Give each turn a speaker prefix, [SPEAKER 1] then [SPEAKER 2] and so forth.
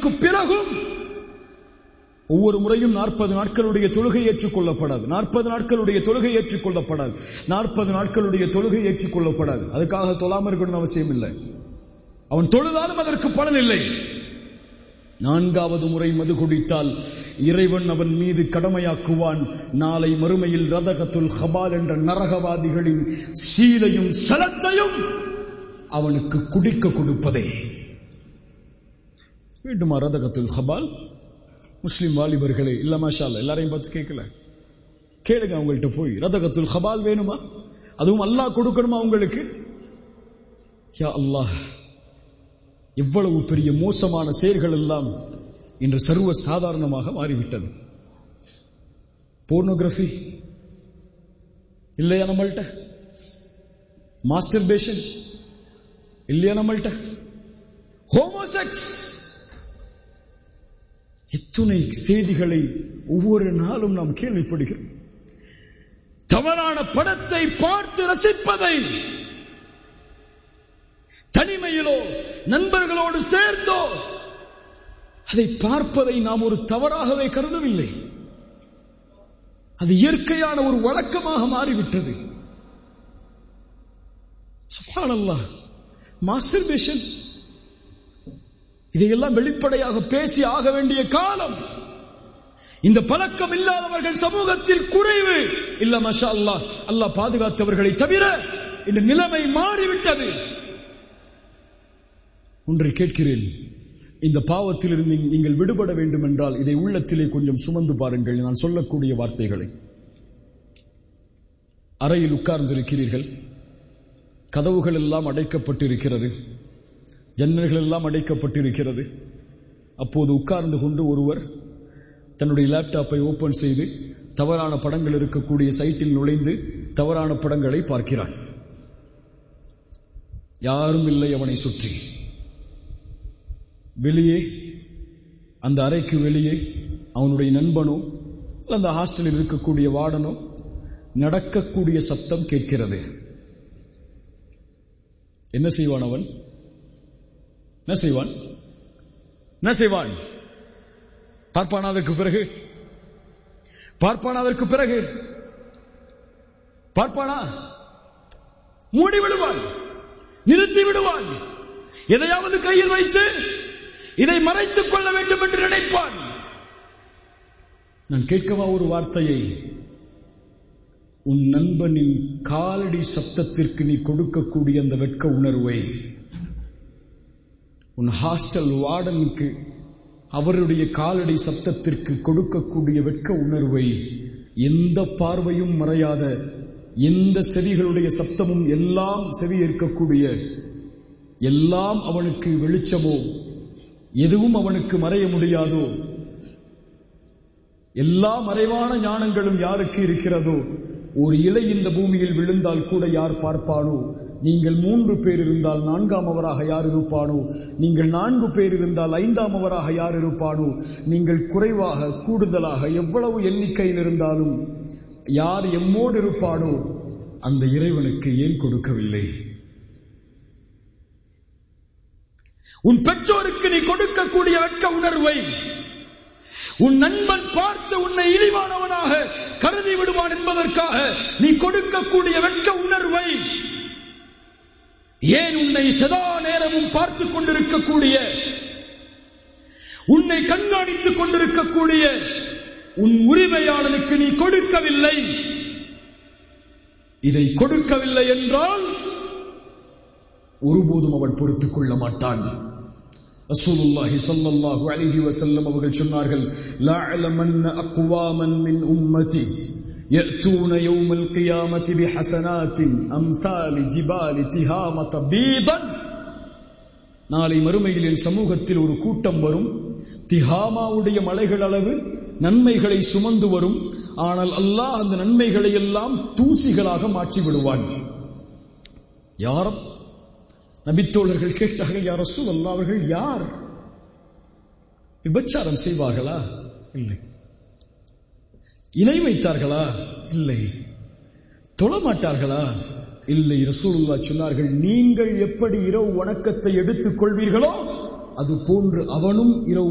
[SPEAKER 1] தொழுகைக்கு பிறகும் ஒவ்வொரு முறையும் நாற்பது நாட்களுடைய தொழுகை ஏற்றுக்கொள்ளப்படாது நாற்பது நாட்களுடைய தொழுகை ஏற்றுக்கொள்ளப்படாது நாற்பது நாட்களுடைய தொழுகை ஏற்றுக்கொள்ளப்படாது அதுக்காக தொழாம இருக்கணும்னு அவசியம் இல்லை அவன் தொழுதாலும் அதற்கு பலன் இல்லை நான்காவது முறை மது குடித்தால் இறைவன் அவன் மீது கடமையாக்குவான் நாளை மறுமையில் ரதகத்துல் ஹபால் என்ற நரகவாதிகளின் சீலையும் சலத்தையும் அவனுக்கு குடிக்க கொடுப்பதே வேண்டுமா ரதகத்துல் ஹபால் முஸ்லிம் வாலிபர்களே இல்ல மாஷா அல்லாஹ், எல்லாரையும் பார்த்து கேட்கல கேளுங்க அவங்கள்ட்ட போய் ரதகத்துல் ஹபால் வேணுமா அதுவும் அல்லாஹ் கொடுக்கணுமா உங்களுக்கு யா அல்லாஹ் எவ்வளவு பெரிய மோசமான செயல்கள் எல்லாம் இன்று சர்வ சாதாரணமாக மாறிவிட்டது போர்னோகிராஃபி இல்லையா நம்மள்ட்ட மாஸ்டர்பேஷன் இல்லையா நம்மள்ட்ட ஹோமோசெக்ஸ் எத்துணை செய்திகளை ஒவ்வொரு நாளும் நாம் கேள்விப்படுகிறோம் தவறான படத்தை பார்த்து ரசிப்பதை தனிமையிலோ நண்பர்களோடு சேர்ந்தோ அதை பார்ப்பதை நாம் ஒரு தவறாகவே கருதவில்லை அது இயற்கையான ஒரு வழக்கமாக மாறிவிட்டது சுப்ஹானல்லாஹ் மாஸ்டர்பேஷன் இதையெல்லாம் வெளிப்படையாக பேசி ஆக வேண்டிய காலம் இந்த பழக்கம் இல்லாதவர்கள் சமூகத்தில் குறைவு இல்ல மஷா அல்லாஹ் அல்லாஹ் பாதுகாத்தவர்களை தவிர இந்த நிலைமை மாறிவிட்டது ஒன்றை கேட்கிறேன் இந்த பாவத்திலிருந்து நீங்கள் விடுபட வேண்டும் என்றால் இதை உள்ளத்திலே கொஞ்சம் சுமந்து பாருங்கள் நான் சொல்லக்கூடிய வார்த்தைகளை அறையில் உட்கார்ந்திருக்கிறீர்கள் கதவுகள் எல்லாம் அடைக்கப்பட்டிருக்கிறது ஜன்னல்கள் எல்லாம் அடைக்கப்பட்டிருக்கிறது அப்போது உட்கார்ந்து கொண்டு ஒருவர் தன்னுடைய லேப்டாப்பை ஓபன் செய்து தவறான படங்கள் இருக்கக்கூடிய சைட்டில் நுழைந்து தவறான படங்களை பார்க்கிறான் யாரும் இல்லை அவனை சுற்றி வெளியே அந்த அறைக்கு வெளியே அவனுடைய நண்பனோ அல்ல அந்த ஹாஸ்டலில் இருக்கக்கூடிய வார்டனோ நடக்கக்கூடிய சப்தம் கேட்கிறது என்ன செய்வான் அவன் என்ன செய்வான் என்ன செய்வான் பார்ப்பானா அதற்கு பிறகு பார்ப்பானா அதற்கு பிறகு பார்ப்பானா மூடி விடுவான் நிறுத்தி விடுவான் எதையாவது கையில் வைத்து இதை மறைத்துக் கொள்ள வேண்டும் என்று நினைப்பான் நான் கேட்கவா ஒரு வார்த்தையை உன் நண்பனின் காலடி சப்தத்திற்கு நீ கொடுக்கக்கூடிய அந்த வெட்க உணர்வை உன் ஹாஸ்டல் வார்டனுக்கு அவருடைய காலடி சப்தத்திற்கு கொடுக்கக்கூடிய வெட்க உணர்வை எந்த பார்வையும் மறையாத எந்த செவிகளுடைய சப்தமும் எல்லாம் செவி ஏற்கக்கூடிய எல்லாம் அவனுக்கு வெளிச்சமோ எதுவும் அவனுக்கு மறைய முடியாதோ எல்லா மறைவான ஞானங்களும் யாருக்கு இருக்கிறதோ ஒரு இலை இந்த பூமியில் விழுந்தால் கூட யார் பார்ப்பானோ நீங்கள் மூன்று பேர் இருந்தால் நான்காம் அவராக யார் இருப்பானோ நீங்கள் நான்கு பேர் இருந்தால் ஐந்தாம் அவராக யார் இருப்பானோ நீங்கள் குறைவாக கூடுதலாக எவ்வளவு எண்ணிக்கையில் இருந்தாலும் யார் எம்மோடு இருப்பானோ அந்த இறைவனுக்கு ஏன் கொடுக்கவில்லை உன் பெற்றோருக்கு நீ கொடுக்கக்கூடிய வெட்க உணர்வை உன் நண்பன் பார்த்து உன்னை இழிவானவனாக கருதி விடுவான் என்பதற்காக நீ கொடுக்கக்கூடிய வெட்க உணர்வை ஏன் உன்னை சதா நேரமும் பார்த்துக் கொண்டிருக்கக்கூடிய உன்னை கண்காணித்துக் கொண்டிருக்கக்கூடிய உன் உரிமையாளனுக்கு நீ கொடுக்கவில்லை இதை கொடுக்கவில்லை என்றால் ஒருபோதும் அவன் பொறுத்துக் கொள்ள மாட்டான் ரசூலுல்லாஹி ஸல்லல்லாஹு அலைஹி வஸல்லம் அவர்கள் சொன்னார்கள் லா அலமன்ன அக்வாமன் மின் உம்மதி يأتون يوم القيامة بحسنات أمثال جبال تهامة بيضا நாளை மறுமையில் என் சமூகத்தில் ஒரு கூட்டம் வரும் திஹாமாவுடைய மலைகள் அளவு நன்மைகளை சுமந்து வரும் ஆனால் அல்லாஹ் அந்த நன்மைகளை எல்லாம் தூசிகளாக மாற்றி விடுவான் யாரும் நபித்தோழர்கள் கேட்டார்கள் யார் ரசூல் அல்லா அவர்கள் யார் விபச்சாரம் செய்வார்களா இல்லை இணை வைத்தார்களா இல்லை தொழமாட்டார்களா இல்லை ரசூலுல்லா சொன்னார்கள் நீங்கள் எப்படி இரவு வணக்கத்தை எடுத்துக் கொள்வீர்களோ அது போன்று அவனும் இரவு